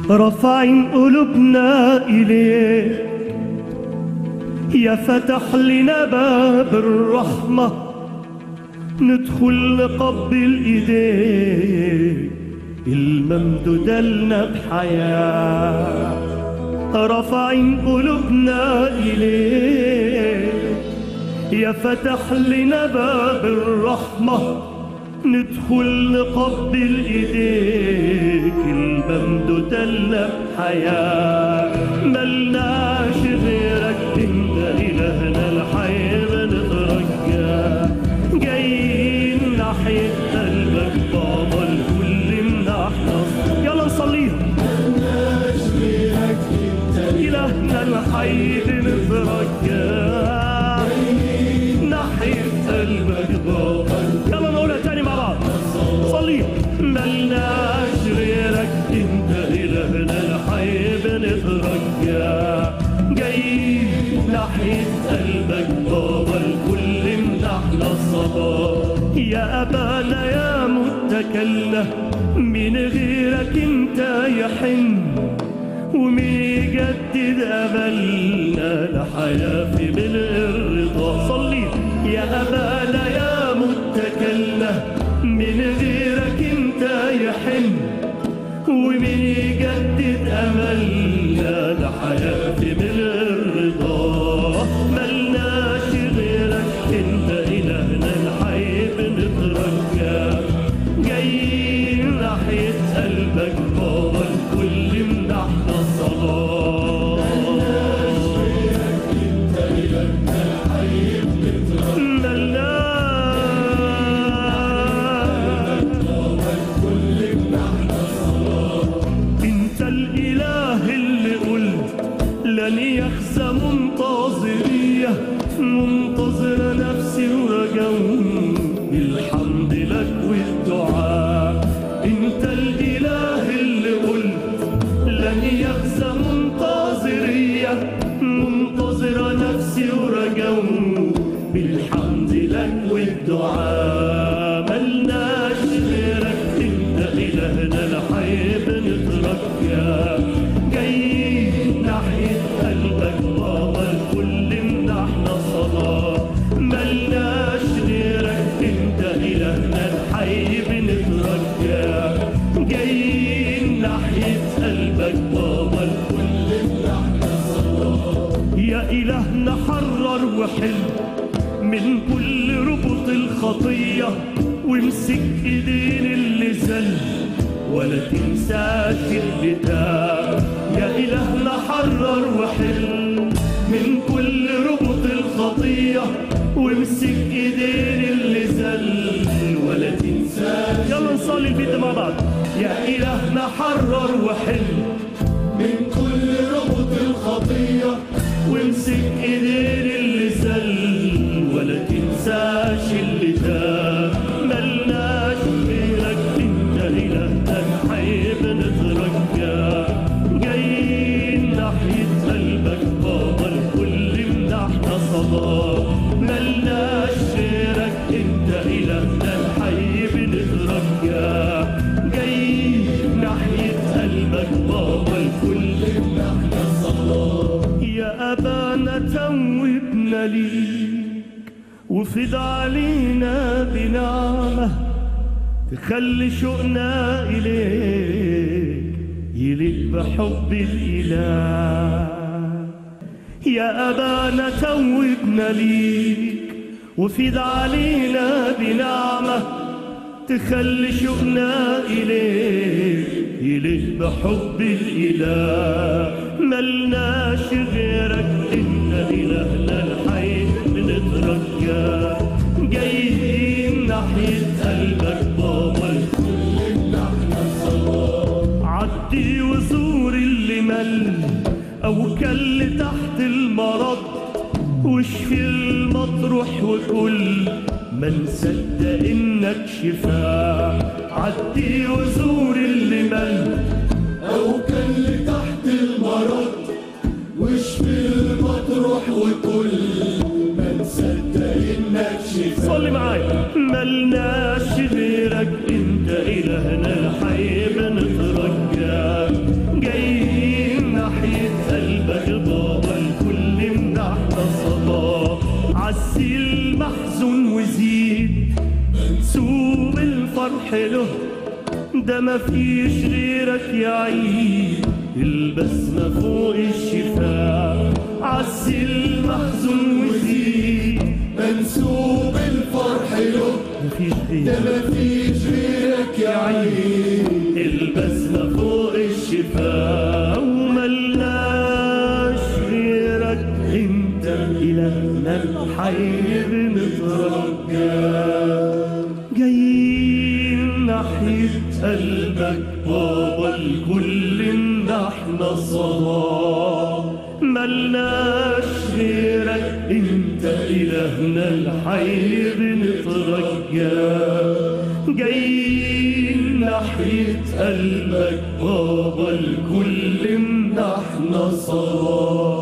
رافعين قلوبنا إليك يا فتح لنا باب الرحمة ندخل نقبل إيديك الممدودة لنا بحياة رافعين قلوبنا إليك يا فتح لنا باب الرحمة ندخل نقبل ايديك الممدودة لنا بحياة ملناش غيرك انت الهنا الحي بنترجى جايين ناحية قلبك بابا الكل من احنا يلا نصليها إلهنا الحي بنترجى ناحية قلبك بابا يلا نقولها تاني مع بعض صلي ملناش غيرك انت إلهنا الحي بنترجى جاي ناحية قلبك بابا الكل مدحنا الصبا يا أبانا يا متكلنا من غيرك انت يحن ومين يجدد أملنا لحياة في ملء الرضا صلي يا أبانا يا متكلنا من غيرك انت يحن ومين يجدد أملنا لحياة في ملء الرضا ملناش غيرك انت إلهنا الحي بنترجى جايين ناحية قلبك بابا الكل مدحنا الصلاة انت الاله اللي قلت لن يخزى منتظرية منتظر نفسي ورجاهم الحمد لك والدعاء انت الاله اللي قلت لن يخزى منتظرية منتظر نفسي ورجاهم بالحمد لك والدعاء ملناش غيرك انت الهنا الحي بنترجى جاي ناحية قلبك بابا الكل مدحنا صلاة ملناش غيرك انت الهنا الحي بنترجى جاي ناحية قلبك بابا الكل مدحنا صلاة يا إلهنا حرر وحل من كل ربط الخطية وامسك ايدين اللي زل ولا تنساش اللي تاه يا إلهنا حرر وحل من كل ربط الخطية وامسك ايدين اللي زل ولا تنساش يلا نصلي البيت مع بعض يا إلهنا حرر وحل من كل ربط الخطية وامسك ايدين اللي زل ولا تنساش اللي تاه ملناش غيرك انت الهنا الحي بنترجى جايين ناحية قلبك بابا الكل مدحنا صلاة ملناش غيرك انت الهنا الحي بنترجى جايين ناحية قلبك بابا الكل مدحنا صلاة يا أبانا توبنا ليك وفد علينا بنعمة تخلي شوقنا إليك يليق بحب الإله يا أبانا توبنا ليك وفيد علينا بنعمة تخلي شوقنا إليك يليق بحب الإله ملناش غيرك انت إلهنا الحي بنترجى جايين ناحية قلبك بابا الكل نحن صلاة عدي وزور اللي مل أو كل تحت المرض واشفي المطروح وكل ما نصدق انك شفاء عدي وزور اللي مل أو كان اللي تحت المرض واشفي المطروح وكل ما نصدق إنك شفاء صلي معايا ملناش غيرك انت الهنا الحي بنترجى جاي عسي المحزون وزيد منسوب الفرح له ده مفيش غيرك يا عيد البسمة فوق الشفاه عسي المحزون وزيد منسوب الفرح له مفيش ده غيرك مفيش غيرك يا عيد البسمة فوق الشفاه وملناش غيرك انت إلهنا الحي بنترجاك جايين ناحية قلبك بابا الكل إن احنا صلاة ملناش غيرك انت إلهنا الحي بنترجاك جايين ناحية قلبك بابا الكل إن احنا صلاة